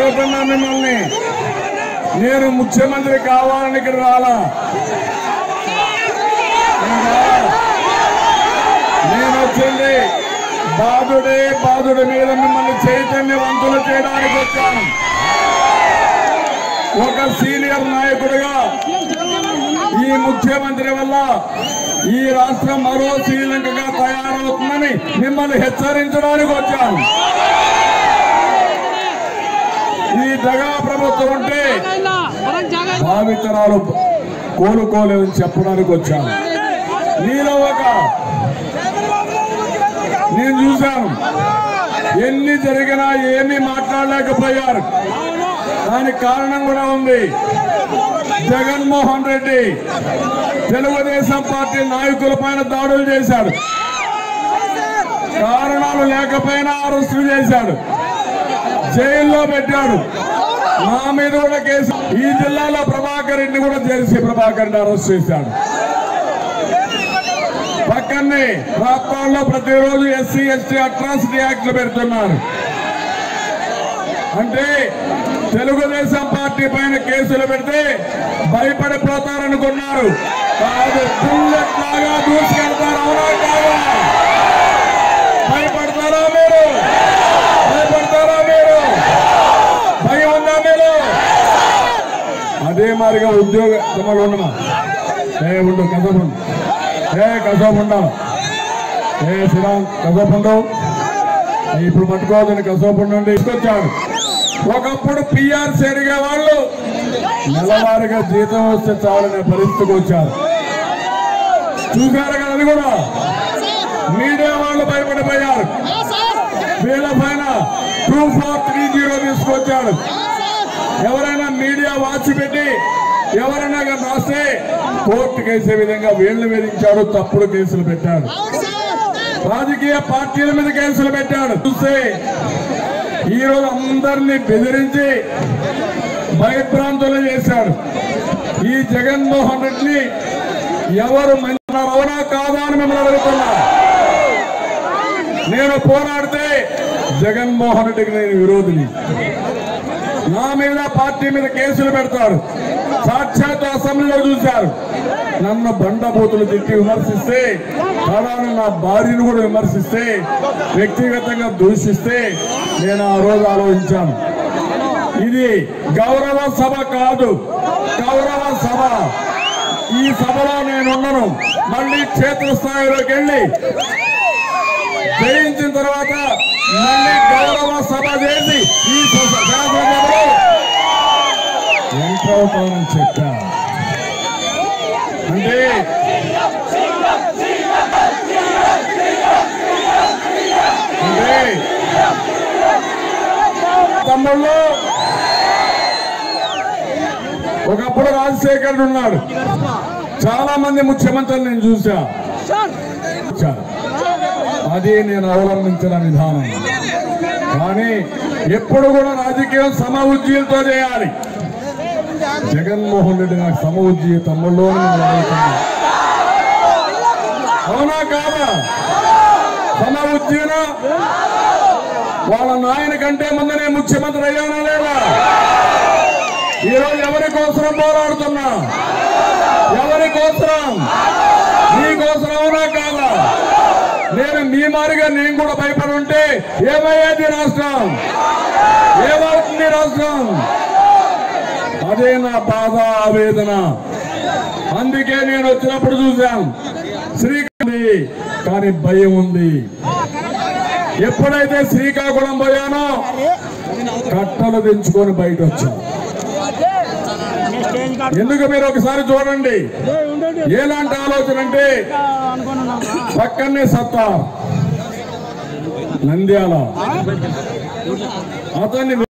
అడుగుతున్నా మిమ్మల్ని నేను ముఖ్యమంత్రి కావాలని ఇక్కడ రాలా నేను రాలా. నేను వచ్చింది బాధుడే బాధుడి మీద మిమ్మల్ని చైతన్యవంతులు చేయడానికి వచ్చాను ఒక సీనియర్ నాయకుడిగా ఈ ముఖ్యమంత్రి వల్ల ఈ రాష్ట్రం మరో శ్రీలంకగా తయారవుతుందని మిమ్మల్ని హెచ్చరించడానికి వచ్చాను ఈ దగా ప్రభుత్వం ఉంటే భావితరాలు కోలుకోలేవని చెప్పడానికి వచ్చాను నీలో ఒక నేను చూశాను ఎన్ని జరిగినా ఏమీ మాట్లాడలేకపోయారు దానికి కారణం కూడా ఉంది జగన్మోహన్ రెడ్డి తెలుగుదేశం పార్టీ నాయకుల పైన దాడులు చేశాడు కారణాలు లేకపోయినా అరెస్టు చేశాడు జైల్లో పెట్టాడు మా మీద కూడా కేసు ఈ జిల్లాలో ప్రభాకర్ రెడ్డిని కూడా జెర్సీ ప్రభాకర్ రెడ్డి అరెస్ట్ చేశాడు పక్కనే రాష్ట్రాల్లో ప్రతిరోజు ఎస్సీ ఎస్టీ అట్రాసిటీ యాక్ట్లు పెడుతున్నారు అంటే తెలుగుదేశం పార్టీ పైన కేసులు పెడితే భయపడిపోతారనుకున్నారు కాదు బుల్లెట్ లాగా దూసుకెళ్తారు అవునా కాదా భయపడతారా మీరు భయపడతారా మీరు భయం ఉందా మీరు అదే మాదిరిగా ఉద్యోగ తమలు ఉండమా ఏ ఉండు కసపు ఏ కసపు ఉండా ఏ శ్రీరామ్ కసపు ఉండవు ఇప్పుడు పట్టుకోవాలని కసపు ఉండండి తీసుకొచ్చాడు ఒకప్పుడు పిఆర్సీ అడిగే వాళ్ళు నెలవారీగా జీతం వస్తే చాలనే పరిస్థితికి వచ్చారు చూశారు కదా అది కూడా మీడియా వాళ్ళు భయపడిపోయారు వీళ్ళ పైన టూ ఫోర్ త్రీ జీరో తీసుకొచ్చాడు ఎవరైనా మీడియా వాచ్ పెట్టి ఎవరైనా కానీ రాస్తే కోర్టు కేసే విధంగా వీళ్ళు వేధించాడు తప్పుడు కేసులు పెట్టాడు రాజకీయ పార్టీల మీద కేసులు పెట్టాడు చూస్తే ఈ రోజు అందరినీ బెదిరించి భయభ్రాంతులు చేశాడు ఈ జగన్మోహన్ రెడ్డిని ఎవరు మంచి అవునా కాదా అని మిమ్మల్ని అడుగుతున్నా నేను పోరాడితే జగన్మోహన్ రెడ్డికి నేను విరోధిని నా మీద పార్టీ మీద కేసులు పెడతారు సాక్షాత్ అసెంబ్లీలో చూశారు నన్ను బండబూతులు తిట్టి విమర్శిస్తే ప్రధాని నా భార్యను కూడా విమర్శిస్తే వ్యక్తిగతంగా దూషిస్తే నేను ఆ రోజు ఆలోచించాను ఇది గౌరవ సభ కాదు గౌరవ సభ ఈ సభలో నేనున్నాను మళ్ళీ క్షేత్రస్థాయిలోకి వెళ్ళి జయించిన తర్వాత మళ్ళీ గౌరవ సభ చేసి ఈ సభ- శాసనసభలో ఎంటర్ అవుతానని చెప్పా అంటే అంటే తమ్ముళ్ళు ఒకప్పుడు రాజశేఖర్ ఉన్నాడు చాలా మంది ముఖ్యమంత్రులు నేను చూసా చూసా. అది నేను అవలంబించిన విధానం కానీ ఎప్పుడు కూడా రాజకీయం సమ ఉజ్జీలతో చేయాలి జగన్మోహన్ రెడ్డి నాకు సమ ఉజ్జీ తమ్ముళ్ళు అని నేను అడుగుతున్నా. అవునా కాదా సమ ఉజ్జీన వాళ్ళ నాయన కంటే ముందు నేను ముఖ్యమంత్రి అయ్యానా లేదా ఈరోజు ఎవరి కోసం పోరాడుతున్నా ఎవరి కోసం నీ కోసం అవునా కాదా నేను మీ మారిగా నేను కూడా భయపడి ఉంటే ఏమయ్యేది రాష్ట్రం ఏమవుతుంది రాష్ట్రం అదే నా బాధ ఆవేదన అందుకే నేను వచ్చినప్పుడు చూశాను శ్రీకాంత్ కానీ భయం ఉంది ఎప్పుడైతే శ్రీకాకుళం పోయానో కట్టలు తెంచుకొని బయట వచ్చాను ఎందుకు మీరు ఒకసారి చూడండి ఎలాంటి ఆలోచన అంటే పక్కనే సత్తా నంద్యాల అతన్ని